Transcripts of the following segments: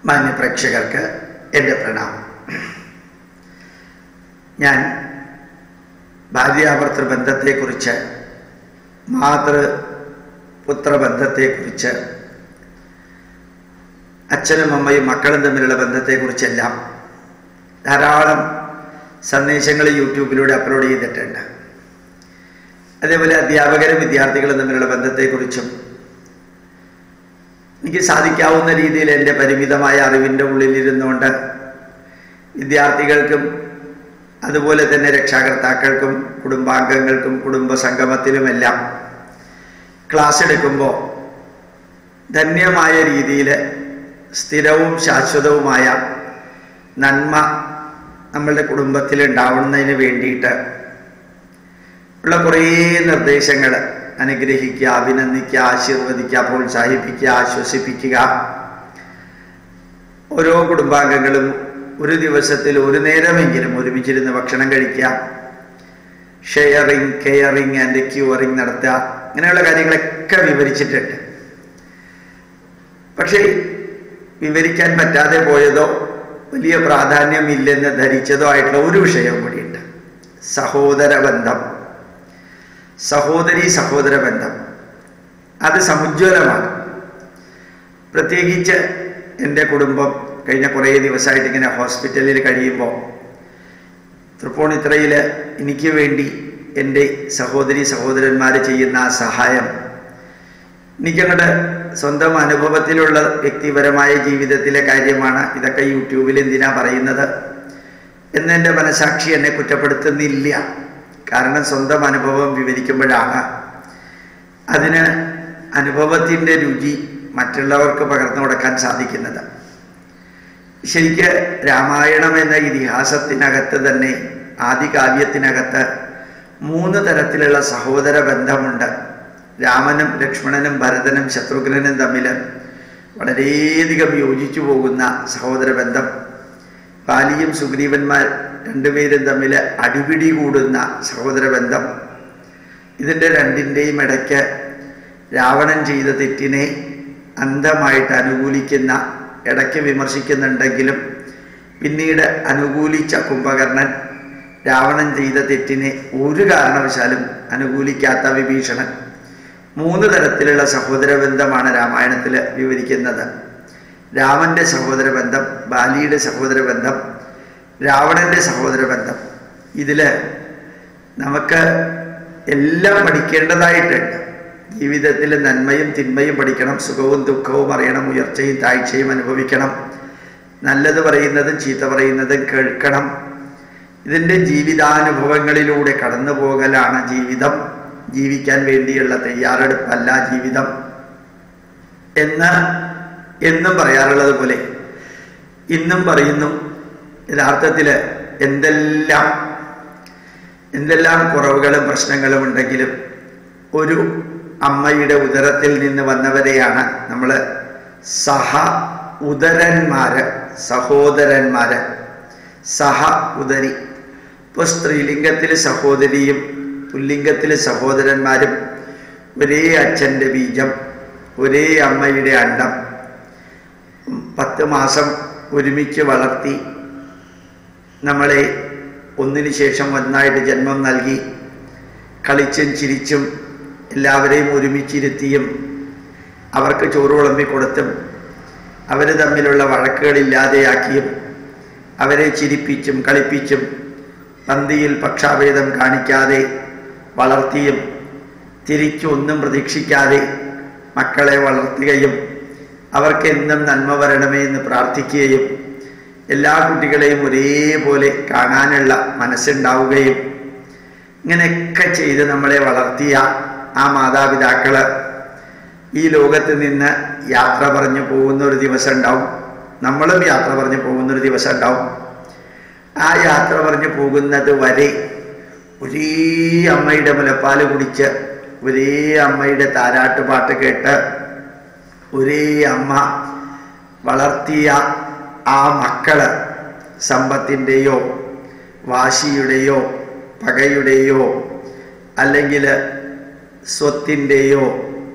മാന്യപ്രേക്ഷകർക്ക് എൻ്റെ പ്രണാമം ഞാൻ ഭാര്യാഭർത്തൃ ബന്ധത്തെക്കുറിച്ച് മാതൃ പുത്രബന്ധത്തെക്കുറിച്ച് അച്ഛനും അമ്മയും മക്കളും തമ്മിലുള്ള ബന്ധത്തെക്കുറിച്ചെല്ലാം ധാരാളം സന്ദേശങ്ങൾ യൂട്യൂബിലൂടെ അപ്ലോഡ് ചെയ്തിട്ടുണ്ട് അതേപോലെ അധ്യാപകരും വിദ്യാർത്ഥികളും തമ്മിലുള്ള ബന്ധത്തെക്കുറിച്ചും എനിക്ക് സാധിക്കാവുന്ന രീതിയിൽ എൻ്റെ പരിമിതമായ അറിവിൻ്റെ ഉള്ളിലിരുന്നുകൊണ്ട് വിദ്യാർത്ഥികൾക്കും അതുപോലെ തന്നെ രക്ഷാകർത്താക്കൾക്കും കുടുംബാംഗങ്ങൾക്കും കുടുംബ സംഗമത്തിലുമെല്ലാം ക്ലാസ് എടുക്കുമ്പോൾ ധന്യമായ രീതിയിൽ സ്ഥിരവും ശാശ്വതവുമായ നന്മ നമ്മളുടെ കുടുംബത്തിൽ ഉണ്ടാവുന്നതിന് വേണ്ടിയിട്ട് ഉള്ള കുറേ നിർദ്ദേശങ്ങൾ അനുഗ്രഹിക്കുക അഭിനന്ദിക്കുക ആശീർവദിക്കുക പ്രോത്സാഹിപ്പിക്കുക ആശ്വസിപ്പിക്കുക ഓരോ കുടുംബാംഗങ്ങളും ഒരു ദിവസത്തിൽ ഒരു നേരമെങ്കിലും ഒരുമിച്ചിരുന്ന് ഭക്ഷണം കഴിക്കുക ഷെയറിങ് കെയറിങ് ആൻഡ് ക്യൂറിങ് നടത്തുക ഇങ്ങനെയുള്ള കാര്യങ്ങളൊക്കെ വിവരിച്ചിട്ടുണ്ട് പക്ഷേ വിവരിക്കാൻ പറ്റാതെ പോയതോ വലിയ പ്രാധാന്യമില്ലെന്ന് ധരിച്ചതോ ആയിട്ടുള്ള ഒരു വിഷയം കൂടിയുണ്ട് സഹോദര ബന്ധം സഹോദരി സഹോദര ബന്ധം അത് സമുജ്വലമാണ് പ്രത്യേകിച്ച് എൻ്റെ കുടുംബം കഴിഞ്ഞ കുറേ ദിവസമായിട്ട് ഇങ്ങനെ ഹോസ്പിറ്റലിൽ കഴിയുമ്പോൾ തൃപ്പൂണിത്രയിൽ എനിക്ക് വേണ്ടി എൻ്റെ സഹോദരി സഹോദരന്മാർ ചെയ്യുന്ന ആ സഹായം എനിക്കങ്ങോട്ട് സ്വന്തം അനുഭവത്തിലുള്ള വ്യക്തിപരമായ ജീവിതത്തിലെ കാര്യമാണ് ഇതൊക്കെ യൂട്യൂബിൽ എന്തിനാ പറയുന്നത് എന്നെൻ്റെ മനസാക്ഷി എന്നെ കുറ്റപ്പെടുത്തുന്നില്ല കാരണം സ്വന്തം അനുഭവം വിവരിക്കുമ്പോഴാണ് അതിന് അനുഭവത്തിൻ്റെ രുചി മറ്റുള്ളവർക്ക് പകർന്നു കൊടുക്കാൻ സാധിക്കുന്നത് ശരിക്ക് രാമായണം എന്ന ഇതിഹാസത്തിനകത്ത് തന്നെ ആദികാവ്യത്തിനകത്ത് മൂന്ന് തരത്തിലുള്ള സഹോദര ബന്ധമുണ്ട് രാമനും ലക്ഷ്മണനും ഭരതനും ശത്രുഘ്നനും തമ്മിൽ വളരെയധികം യോജിച്ചു പോകുന്ന സഹോദര ബന്ധം ബാലിയും സുഗ്രീവന്മാർ രണ്ടുപേരും തമ്മിൽ അടിപിടി കൂടുന്ന സഹോദര ബന്ധം ഇതിൻ്റെ രണ്ടിൻ്റെയും ഇടയ്ക്ക് രാവണൻ ചെയ്ത തെറ്റിനെ അന്ധമായിട്ട് അനുകൂലിക്കുന്ന ഇടയ്ക്ക് വിമർശിക്കുന്നുണ്ടെങ്കിലും പിന്നീട് അനുകൂലിച്ച കുംഭകർണൻ രാവണൻ ചെയ്ത തെറ്റിനെ ഒരു കാരണവശാലും അനുകൂലിക്കാത്ത വിഭീഷണൻ മൂന്ന് തരത്തിലുള്ള സഹോദര ബന്ധമാണ് രാമായണത്തിൽ വിവരിക്കുന്നത് രാമന്റെ സഹോദര ബന്ധം ബാലിയുടെ സഹോദര ബന്ധം രാവണന്റെ സഹോദര ബന്ധം ഇതിൽ നമുക്ക് എല്ലാം പഠിക്കേണ്ടതായിട്ടുണ്ട് ജീവിതത്തിൽ നന്മയും തിന്മയും പഠിക്കണം സുഖവും ദുഃഖവും അറിയണം ഉയർച്ചയും താഴ്ചയും അനുഭവിക്കണം നല്ലത് പറയുന്നതും ചീത്ത പറയുന്നതും കേൾക്കണം ഇതിൻ്റെ ജീവിതാനുഭവങ്ങളിലൂടെ കടന്നു പോകലാണ് ജീവിതം ജീവിക്കാൻ വേണ്ടിയുള്ള തയ്യാറെടുപ്പല്ല ജീവിതം എന്ന് എന്നും പറയാറുള്ളത് പോലെ ഇന്നും പറയുന്നു യഥാർത്ഥത്തിൽ എന്തെല്ലാം എന്തെല്ലാം കുറവുകളും പ്രശ്നങ്ങളും ഉണ്ടെങ്കിലും ഒരു അമ്മയുടെ ഉദരത്തിൽ നിന്ന് വന്നവരെയാണ് നമ്മൾ സഹ ഉദരന്മാര് സഹോദരന്മാര് സഹ ഉദരി ഇപ്പോൾ സ്ത്രീലിംഗത്തിൽ സഹോദരിയും പുല്ലിംഗത്തിൽ സഹോദരന്മാരും ഒരേ അച്ഛൻ്റെ ബീജം ഒരേ അമ്മയുടെ അണ്ടം പത്ത് മാസം ഒരുമിച്ച് വളർത്തി നമ്മളെ ഒന്നിനു ശേഷം ഒന്നായിട്ട് ജന്മം നൽകി കളിച്ചും ചിരിച്ചും എല്ലാവരെയും ഒരുമിച്ചിരുത്തിയും അവർക്ക് ചോറ് വിളമ്പി കൊടുത്തും അവർ തമ്മിലുള്ള വഴക്കുകളില്ലാതെയാക്കിയും അവരെ ചിരിപ്പിച്ചും കളിപ്പിച്ചും പന്തിയിൽ പക്ഷാഭേദം കാണിക്കാതെ വളർത്തിയും തിരിച്ചൊന്നും പ്രതീക്ഷിക്കാതെ മക്കളെ വളർത്തുകയും അവർക്ക് എന്നും നന്മ വരണമേ എന്ന് പ്രാർത്ഥിക്കുകയും എല്ലാ കുട്ടികളെയും ഒരേപോലെ കാണാനുള്ള മനസ്സുണ്ടാവുകയും ഇങ്ങനെയൊക്കെ ചെയ്ത് നമ്മളെ വളർത്തിയ ആ മാതാപിതാക്കള് ഈ ലോകത്ത് നിന്ന് യാത്ര പറഞ്ഞു പോകുന്ന ഒരു ദിവസം ഉണ്ടാവും നമ്മളും യാത്ര പറഞ്ഞു പോകുന്ന ഒരു ദിവസം ഉണ്ടാവും ആ യാത്ര പറഞ്ഞു പോകുന്നത് വരെ ഒരേ അമ്മയുടെ മുലപ്പാല് കുടിച്ച് ഒരേ അമ്മയുടെ താരാട്ടുപാട്ട് കേട്ട് ഒരേ അമ്മ വളർത്തിയ ആ മക്കള് സമ്പത്തിൻ്റെയോ വാശിയുടെയോ പകയുടെയോ അല്ലെങ്കിൽ സ്വത്തിൻ്റെയോ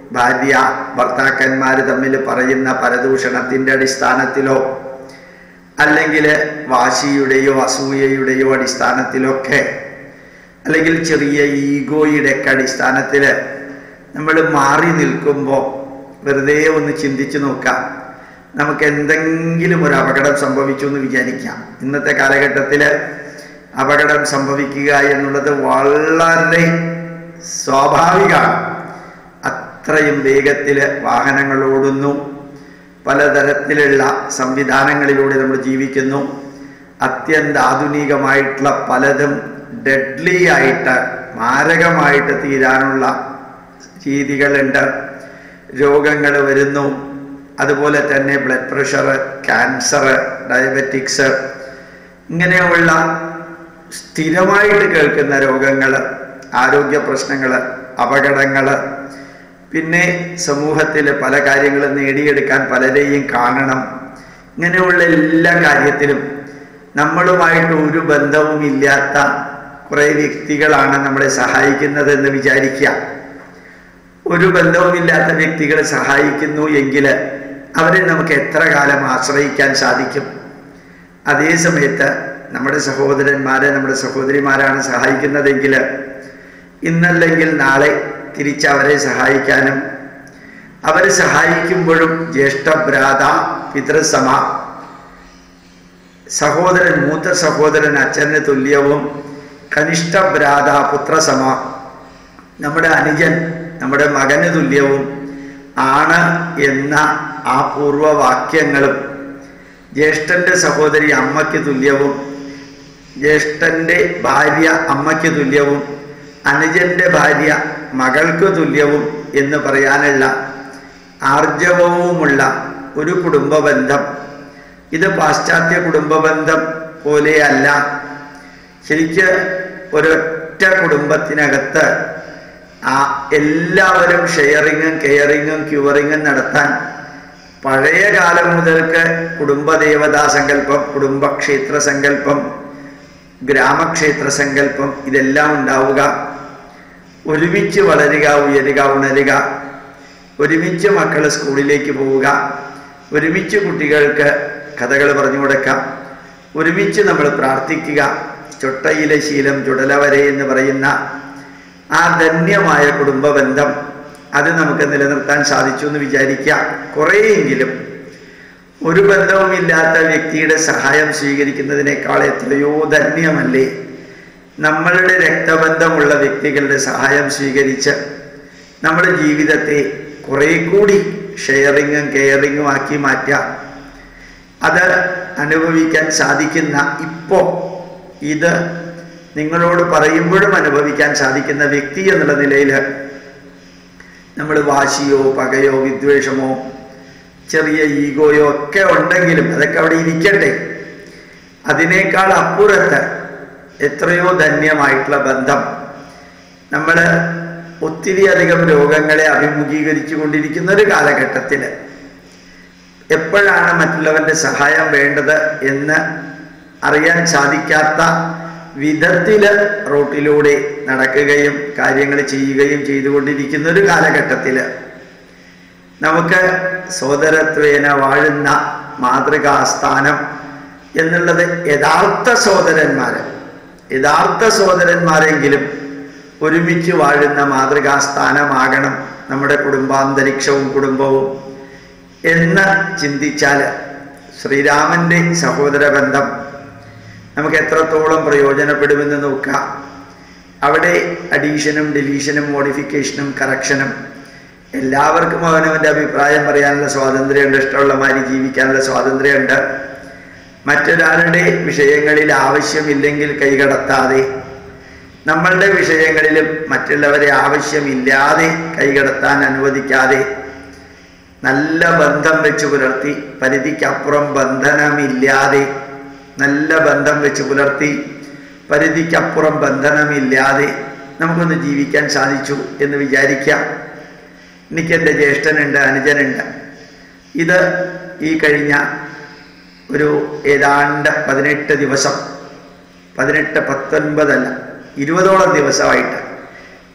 ഭാര്യ ഭർത്താക്കന്മാർ തമ്മിൽ പറയുന്ന പരദൂഷണത്തിൻ്റെ അടിസ്ഥാനത്തിലോ അല്ലെങ്കിൽ വാശിയുടെയോ അസൂയയുടെയോ അടിസ്ഥാനത്തിലൊക്കെ അല്ലെങ്കിൽ ചെറിയ ഈഗോയുടെ ഒക്കെ അടിസ്ഥാനത്തിൽ നമ്മൾ മാറി നിൽക്കുമ്പോൾ വെറുതെ ഒന്ന് ചിന്തിച്ചു നോക്കാം നമുക്ക് എന്തെങ്കിലും ഒരു അപകടം സംഭവിച്ചു എന്ന് വിചാരിക്കാം ഇന്നത്തെ കാലഘട്ടത്തിൽ അപകടം സംഭവിക്കുക എന്നുള്ളത് വളരെ സ്വാഭാവികമാണ് അത്രയും വേഗത്തിൽ വാഹനങ്ങൾ ഓടുന്നു പലതരത്തിലുള്ള സംവിധാനങ്ങളിലൂടെ നമ്മൾ ജീവിക്കുന്നു അത്യന്താധുനികമായിട്ടുള്ള പലതും ഡെഡ്ലി ആയിട്ട് മാരകമായിട്ട് തീരാനുള്ള രീതികളുണ്ട് രോഗങ്ങൾ വരുന്നു അതുപോലെ തന്നെ ബ്ലഡ് പ്രഷർ ക്യാൻസർ ഡയബറ്റിക്സ് ഇങ്ങനെയുള്ള സ്ഥിരമായിട്ട് കേൾക്കുന്ന രോഗങ്ങൾ ആരോഗ്യ പ്രശ്നങ്ങൾ അപകടങ്ങൾ പിന്നെ സമൂഹത്തിൽ പല കാര്യങ്ങളും നേടിയെടുക്കാൻ പലരെയും കാണണം ഇങ്ങനെയുള്ള എല്ലാ കാര്യത്തിലും നമ്മളുമായിട്ട് ഒരു ബന്ധവും ഇല്ലാത്ത കുറേ വ്യക്തികളാണ് നമ്മളെ സഹായിക്കുന്നത് എന്ന് വിചാരിക്കുക ഒരു ബന്ധവുമില്ലാത്ത വ്യക്തികളെ സഹായിക്കുന്നു എങ്കിൽ അവരെ നമുക്ക് എത്ര കാലം ആശ്രയിക്കാൻ സാധിക്കും അതേ സമയത്ത് നമ്മുടെ സഹോദരന്മാരെ നമ്മുടെ സഹോദരിമാരാണ് സഹായിക്കുന്നതെങ്കിൽ ഇന്നല്ലെങ്കിൽ നാളെ തിരിച്ചവരെ സഹായിക്കാനും അവരെ സഹായിക്കുമ്പോഴും ജ്യേഷ്ഠഭ്രാത പിതൃസമ സഹോദരൻ മൂത്ത സഹോദരൻ അച്ഛന് തുല്യവും കനിഷ്ഠഭ്രാത പുത്രസമ നമ്മുടെ അനുജൻ നമ്മുടെ മകന് തുല്യവും ആണ് എന്ന ആ പൂർവവാക്യങ്ങളും ജ്യേഷ്ഠന്റെ സഹോദരി അമ്മയ്ക്ക് തുല്യവും ജ്യേഷ്ഠന്റെ ഭാര്യ അമ്മയ്ക്ക് തുല്യവും അനുജന്റെ ഭാര്യ മകൾക്ക് തുല്യവും എന്ന് പറയാനുള്ള ആർജവവുമുള്ള ഒരു കുടുംബ ബന്ധം ഇത് പാശ്ചാത്യ കുടുംബ ബന്ധം പോലെയല്ല ശരിക്ക് ഒരൊറ്റ കുടുംബത്തിനകത്ത് ആ എല്ലാവരും ഷെയറിങ്ങും കെയറിങ്ങും ക്യൂറിങ്ങും നടത്താൻ പഴയ കാലം മുതൽക്ക് കുടുംബദേവതാ സങ്കല്പം കുടുംബക്ഷേത്ര സങ്കല്പം ഗ്രാമക്ഷേത്ര സങ്കല്പം ഇതെല്ലാം ഉണ്ടാവുക ഒരുമിച്ച് വളരുക ഉയരുക ഉണരുക ഒരുമിച്ച് മക്കൾ സ്കൂളിലേക്ക് പോവുക ഒരുമിച്ച് കുട്ടികൾക്ക് കഥകൾ പറഞ്ഞു കൊടുക്കാം ഒരുമിച്ച് നമ്മൾ പ്രാർത്ഥിക്കുക ചൊട്ടയിലെ ശീലം ചുടല വരെ എന്ന് പറയുന്ന ആ ധന്യമായ കുടുംബ ബന്ധം അത് നമുക്ക് നിലനിർത്താൻ സാധിച്ചു എന്ന് വിചാരിക്കാം കുറേയെങ്കിലും ഒരു ബന്ധവുമില്ലാത്ത വ്യക്തിയുടെ സഹായം സ്വീകരിക്കുന്നതിനേക്കാൾ എത്രയോ ധന്യമല്ലേ നമ്മളുടെ രക്തബന്ധമുള്ള വ്യക്തികളുടെ സഹായം സ്വീകരിച്ച് നമ്മുടെ ജീവിതത്തെ കുറെ കൂടി ഷെയറിങ്ങും കെയറിങ്ങും ആക്കി മാറ്റാം അത് അനുഭവിക്കാൻ സാധിക്കുന്ന ഇപ്പോൾ ഇത് നിങ്ങളോട് പറയുമ്പോഴും അനുഭവിക്കാൻ സാധിക്കുന്ന വ്യക്തി എന്നുള്ള നിലയിൽ നമ്മൾ വാശിയോ പകയോ വിദ്വേഷമോ ചെറിയ ഈഗോയോ ഒക്കെ ഉണ്ടെങ്കിലും അതൊക്കെ അവിടെ ഇരിക്കട്ടെ അതിനേക്കാൾ അപ്പുറത്ത് എത്രയോ ധന്യമായിട്ടുള്ള ബന്ധം നമ്മൾ ഒത്തിരി അധികം രോഗങ്ങളെ അഭിമുഖീകരിച്ചു കൊണ്ടിരിക്കുന്ന ഒരു കാലഘട്ടത്തിൽ എപ്പോഴാണ് മറ്റുള്ളവന്റെ സഹായം വേണ്ടത് എന്ന് അറിയാൻ സാധിക്കാത്ത വിധത്തില് റോട്ടിലൂടെ നടക്കുകയും കാര്യങ്ങൾ ചെയ്യുകയും ചെയ്തുകൊണ്ടിരിക്കുന്ന ഒരു കാലഘട്ടത്തിൽ നമുക്ക് സോദരത്വേന വാഴുന്ന മാതൃകാസ്ഥാനം എന്നുള്ളത് യഥാർത്ഥ സോദരന്മാര് യഥാർത്ഥ സോദരന്മാരെങ്കിലും ഒരുമിച്ച് വാഴുന്ന മാതൃകാസ്ഥാനമാകണം നമ്മുടെ കുടുംബാന്തരീക്ഷവും കുടുംബവും എന്ന് ചിന്തിച്ചാൽ ശ്രീരാമൻ്റെ സഹോദര ബന്ധം നമുക്ക് എത്രത്തോളം പ്രയോജനപ്പെടുമെന്ന് നോക്കാം അവിടെ അഡീഷനും ഡിലീഷനും മോഡിഫിക്കേഷനും കറക്ഷനും എല്ലാവർക്കും അവനവൻ്റെ അഭിപ്രായം പറയാനുള്ള സ്വാതന്ത്ര്യമുണ്ട് ഇഷ്ടമുള്ള മാതിരി ജീവിക്കാനുള്ള സ്വാതന്ത്ര്യമുണ്ട് മറ്റൊരാളുടെ വിഷയങ്ങളിൽ ആവശ്യമില്ലെങ്കിൽ കൈകടത്താതെ നമ്മളുടെ വിഷയങ്ങളിലും മറ്റുള്ളവരെ ആവശ്യമില്ലാതെ കൈകടത്താൻ അനുവദിക്കാതെ നല്ല ബന്ധം വെച്ച് പുലർത്തി പരിധിക്കപ്പുറം ബന്ധനമില്ലാതെ നല്ല ബന്ധം വെച്ച് പുലർത്തി പരിധിക്കപ്പുറം ബന്ധനമില്ലാതെ നമുക്കൊന്ന് ജീവിക്കാൻ സാധിച്ചു എന്ന് വിചാരിക്കാം എനിക്കെൻ്റെ ജ്യേഷ്ഠനുണ്ട് അനുജനുണ്ട് ഇത് ഈ കഴിഞ്ഞ ഒരു ഏതാണ്ട് പതിനെട്ട് ദിവസം പതിനെട്ട് പത്തൊൻപതല്ല ഇരുപതോളം ദിവസമായിട്ട്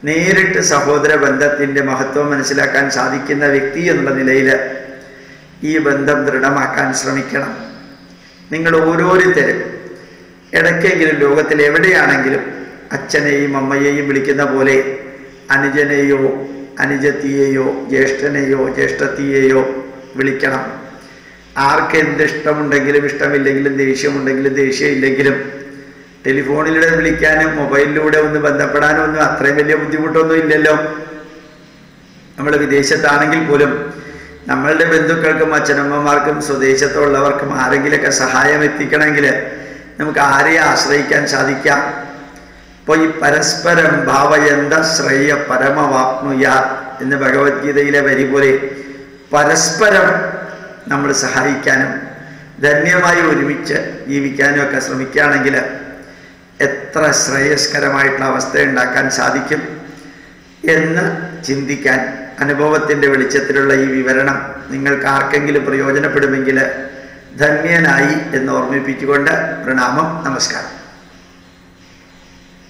നേരിട്ട് സഹോദര ബന്ധത്തിൻ്റെ മഹത്വം മനസ്സിലാക്കാൻ സാധിക്കുന്ന വ്യക്തി എന്നുള്ള നിലയിൽ ഈ ബന്ധം ദൃഢമാക്കാൻ ശ്രമിക്കണം നിങ്ങൾ ഓരോരുത്തരും ഇടയ്ക്കെങ്കിലും ലോകത്തിൽ എവിടെയാണെങ്കിലും അച്ഛനെയും അമ്മയെയും വിളിക്കുന്ന പോലെ അനുജനെയോ അനുജത്തിയെയോ ജ്യേഷ്ഠനെയോ ജ്യേഷ്ഠത്തിയെയോ വിളിക്കണം ആർക്ക് എന്ത് ഇഷ്ടമുണ്ടെങ്കിലും ഇഷ്ടമില്ലെങ്കിലും ദേഷ്യമുണ്ടെങ്കിലും ദേഷ്യമില്ലെങ്കിലും ടെലിഫോണിലൂടെ വിളിക്കാനും മൊബൈലിലൂടെ ഒന്ന് ബന്ധപ്പെടാനും ഒന്നും അത്രയും വലിയ ബുദ്ധിമുട്ടൊന്നും ഇല്ലല്ലോ നമ്മൾ വിദേശത്താണെങ്കിൽ പോലും നമ്മളുടെ ബന്ധുക്കൾക്കും അച്ഛനമ്മമാർക്കും സ്വദേശത്തുള്ളവർക്കും ആരെങ്കിലൊക്കെ സഹായം എത്തിക്കണമെങ്കിൽ നമുക്ക് ആരെയെ ആശ്രയിക്കാൻ സാധിക്കാം അപ്പോൾ ഈ പരസ്പരം ഭാവയന്ത ശ്രേയ പരമവാപ്നുയ എന്ന് ഭഗവത്ഗീതയിലെ വരി പോലെ പരസ്പരം നമ്മൾ സഹായിക്കാനും ധന്യമായി ഒരുമിച്ച് ജീവിക്കാനും ഒക്കെ ശ്രമിക്കുകയാണെങ്കിൽ എത്ര ശ്രേയസ്കരമായിട്ടുള്ള അവസ്ഥ ഉണ്ടാക്കാൻ സാധിക്കും എന്ന് ചിന്തിക്കാൻ അനുഭവത്തിൻ്റെ വെളിച്ചത്തിലുള്ള ഈ വിവരണം നിങ്ങൾക്ക് ആർക്കെങ്കിലും പ്രയോജനപ്പെടുമെങ്കിൽ ധന്യനായി എന്ന് ഓർമ്മിപ്പിച്ചുകൊണ്ട് പ്രണാമം നമസ്കാരം